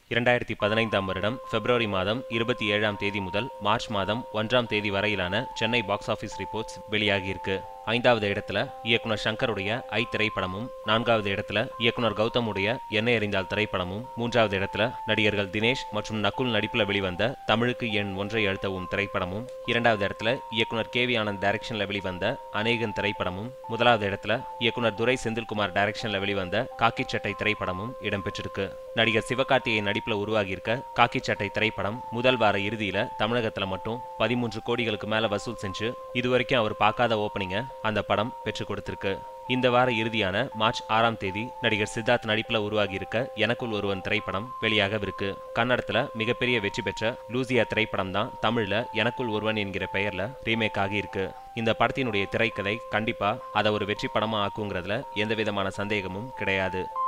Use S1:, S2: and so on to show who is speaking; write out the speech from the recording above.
S1: இரண்டாயிரத்தி பதினைந்தாம் வருடம் பிப்ரவரி மாதம் இருபத்தி ஏழாம் தேதி முதல் மார்ச் மாதம் ஒன்றாம் தேதி வரையிலான சென்னை பாக்ஸ் ஆஃபீஸ் ரிப்போர்ட்ஸ் வெளியாகியிருக்கு ஐந்தாவது இடத்துல இயக்குனர் சங்கருடைய ஐ திரைப்படமும் நான்காவது இடத்துல இயக்குனர் கௌதமுடைய என்னை அறிந்தால் திரைப்படமும் மூன்றாவது இடத்துல நடிகர்கள் தினேஷ் மற்றும் நக்குல் நடிப்புல வெளிவந்த தமிழுக்கு எண் ஒன்றை அழுத்தவும் திரைப்படமும் இரண்டாவது இடத்துல இயக்குனர் கே வி ஆனந்த் டைரக்ஷன்ல வெளிவந்த அநேகன் திரைப்படமும் முதலாவது இடத்துல இயக்குனர் துரை செந்தில்குமார் டைரக்ஷன்ல வெளிவந்த காக்கி சட்டை திரைப்படமும் இடம்பெற்றிருக்கு நடிகர் சிவகார்த்திகேயன் நடிப்புல உருவாகியிருக்க காக்கி சட்டை திரைப்படம் முதல் வார இறுதியில தமிழகத்துல மட்டும் பதிமூன்று கோடிகளுக்கு மேல வசூல் செஞ்சு இதுவரைக்கும் அவர் பார்க்காத ஓப்பனிங்க அந்த படம் பெற்றுக் கொடுத்திருக்கு இந்த வார இறுதியான மார்ச் ஆறாம் தேதி நடிகர் சித்தார்த் நடிப்புல உருவாகி இருக்க எனக்குள் ஒருவன் திரைப்படம் வெளியாகவிருக்கு கன்னடத்துல மிகப்பெரிய வெற்றி பெற்ற லூசியா திரைப்படம் தான் தமிழ்ல எனக்குள் ஒருவன் என்கிற பெயர்ல ரீமேக் ஆகி இருக்கு இந்த படத்தினுடைய திரைக்கதை கண்டிப்பா அதை ஒரு வெற்றி படமா ஆக்குங்கிறதுல எந்த விதமான சந்தேகமும் கிடையாது